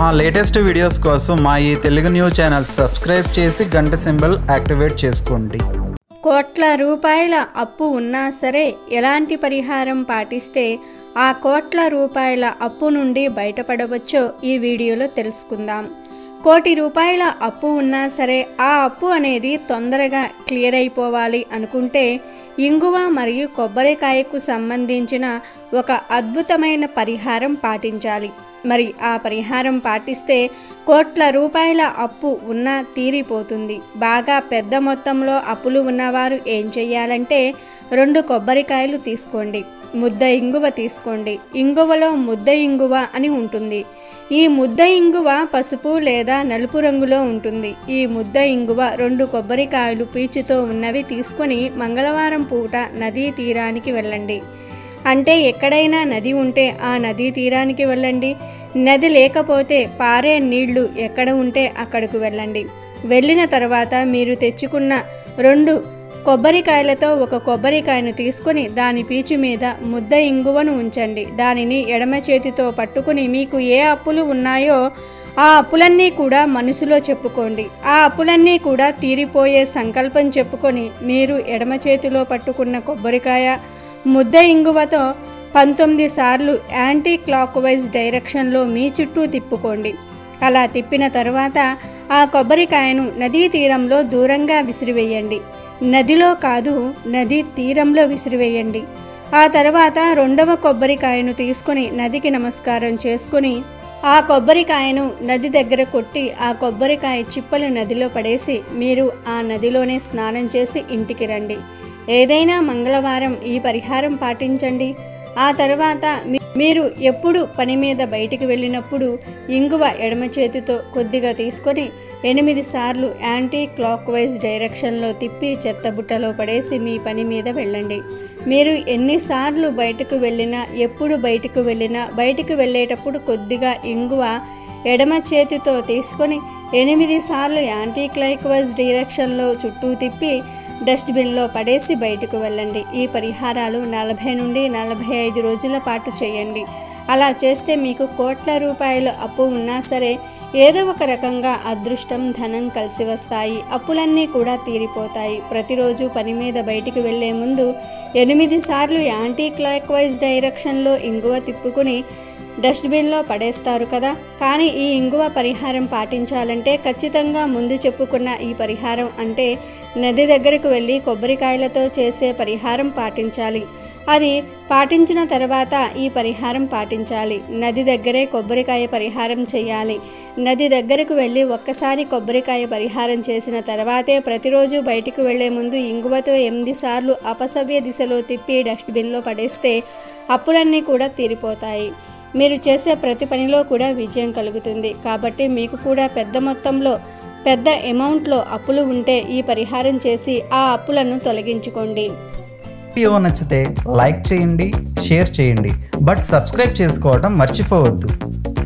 మా latest videos కోసం మా ఈ తెలుగు న్యూస్ ఛానల్ సబ్స్క్రైబ్ చేసి గంట సింబల్ యాక్టివేట్ చేసుకోండి కోట్ల రూపాయల అప్పు ఉన్నా సరే ఎలాంటి పరిహారం పాటిస్తే ఆ కోట్ల రూపాయల అప్పు నుండి బయటపడవచ్చో ఈ వీడియోలో తెలుసుకుందాం కోటి రూపాయల అప్పు ఉన్నా సరే ఆ అప్పు అనేది తొందరగా క్లియర్ అయిపోవాలి అనుకుంటే ఇంగువ మరియు కొబ్బరికాయకు సంబంధించిన ఒక అద్భుతమైన పరిహారం పాటించాలి మరి ఆ పరిహారం పాటిస్తే కోట్ల రూపాయల అప్పు ఉన్నా తీరిపోతుంది బాగా పెద్ద మొత్తంలో అప్పులు ఉన్నవారు ఏం చేయాలంటే రెండు కొబ్బరికాయలు తీసుకోండి ముద్ద ఇంగువ తీసుకోండి ఇంగువలో ముద్ద ఇంగువ అని ఉంటుంది ఈ ముద్ద ఇంగువ పసుపు లేదా నలుపు రంగులో ఉంటుంది ఈ ముద్ద ఇంగువ రెండు కొబ్బరికాయలు పీచుతో ఉన్నవి తీసుకొని మంగళవారం పూట నదీ తీరానికి వెళ్ళండి అంటే ఎక్కడైనా నది ఉంటే ఆ నదీ తీరానికి వెళ్ళండి నది లేకపోతే పారే నీళ్లు ఎక్కడ ఉంటే అక్కడకు వెళ్ళండి వెళ్ళిన తర్వాత మీరు తెచ్చుకున్న రెండు కొబ్బరికాయలతో ఒక కొబ్బరికాయను తీసుకొని దాని పీచు మీద ముద్ద ఇంగువను ఉంచండి దానిని ఎడమ చేతితో పట్టుకుని మీకు ఏ అప్పులు ఉన్నాయో ఆ అప్పులన్నీ కూడా మనసులో చెప్పుకోండి ఆ అప్పులన్నీ కూడా తీరిపోయే సంకల్పం చెప్పుకొని మీరు ఎడమ చేతిలో పట్టుకున్న కొబ్బరికాయ ముద్ద ఇంగువతో పంతొమ్మిది సార్లు యాంటీ క్లాక్ వైజ్ డైరెక్షన్లో మీ చుట్టూ తిప్పుకోండి అలా తిప్పిన తర్వాత ఆ కొబ్బరికాయను నదీ తీరంలో దూరంగా విసిరివేయండి నదిలో కాదు నదీ తీరంలో విసిరివేయండి ఆ తర్వాత రెండవ కొబ్బరికాయను తీసుకొని నదికి నమస్కారం చేసుకొని ఆ కొబ్బరికాయను నది దగ్గర కొట్టి ఆ కొబ్బరికాయ చిప్పలు నదిలో పడేసి మీరు ఆ నదిలోనే స్నానం చేసి ఇంటికి రండి ఏదైనా మంగళవారం ఈ పరిహారం పాటించండి ఆ తర్వాత మీ- మీరు ఎప్పుడు పని మీద బయటికి వెళ్ళినప్పుడు ఇంగువ ఎడమ చేతితో కొద్దిగా తీసుకొని ఎనిమిది సార్లు యాంటీ క్లాక్ వైజ్ డైరెక్షన్లో తిప్పి చెత్తబుట్టలో పడేసి మీ పని మీద వెళ్ళండి మీరు ఎన్నిసార్లు బయటకు వెళ్ళినా ఎప్పుడు బయటకు వెళ్ళినా బయటకు వెళ్ళేటప్పుడు కొద్దిగా ఇంగువ ఎడమ చేతితో తీసుకొని ఎనిమిది సార్లు యాంటీ క్లాక్ వైజ్ డైరెక్షన్లో చుట్టూ తిప్పి డస్ట్బిన్లో పడేసి బయటకు వెళ్ళండి ఈ పరిహారాలు నలభై నుండి నలభై ఐదు రోజుల పాటు చేయండి అలా చేస్తే మీకు కోట్ల రూపాయలు అప్పు ఉన్నా సరే ఏదో ఒక రకంగా అదృష్టం ధనం కలిసి వస్తాయి అప్పులన్నీ కూడా తీరిపోతాయి ప్రతిరోజు పని మీద బయటికి వెళ్ళే ముందు ఎనిమిది సార్లు యాంటీ క్లాక్ వైజ్ డైరెక్షన్లో ఇంగువ తిప్పుకుని డస్ట్బిన్లో పడేస్తారు కదా కానీ ఈ ఇంగువ పరిహారం పాటించాలంటే ఖచ్చితంగా ముందు చెప్పుకున్న ఈ పరిహారం అంటే నది దగ్గరకు వెళ్ళి కొబ్బరికాయలతో చేసే పరిహారం పాటించాలి అది పాటించిన తర్వాత ఈ పరిహారం పాటించాలి నది దగ్గరే కొబ్బరికాయ పరిహారం చేయాలి నది దగ్గరకు వెళ్ళి ఒక్కసారి కొబ్బరికాయ పరిహారం చేసిన తర్వాతే ప్రతిరోజు బయటికి వెళ్లే ముందు ఇంగువతో ఎనిమిది సార్లు అపసవ్య దిశలో తిప్పి డస్ట్బిన్లో పడేస్తే అప్పులన్నీ కూడా తీరిపోతాయి మీరు చేసే ప్రతి పనిలో కూడా విజయం కలుగుతుంది కాబట్టి మీకు కూడా పెద్ద మొత్తంలో పెద్ద అమౌంట్లో అప్పులు ఉంటే ఈ పరిహారం చేసి ఆ అప్పులను తొలగించుకోండి వీడియో నచ్చితే లైక్ చేయండి షేర్ చేయండి బట్ సబ్స్క్రైబ్ చేసుకోవడం మర్చిపోవద్దు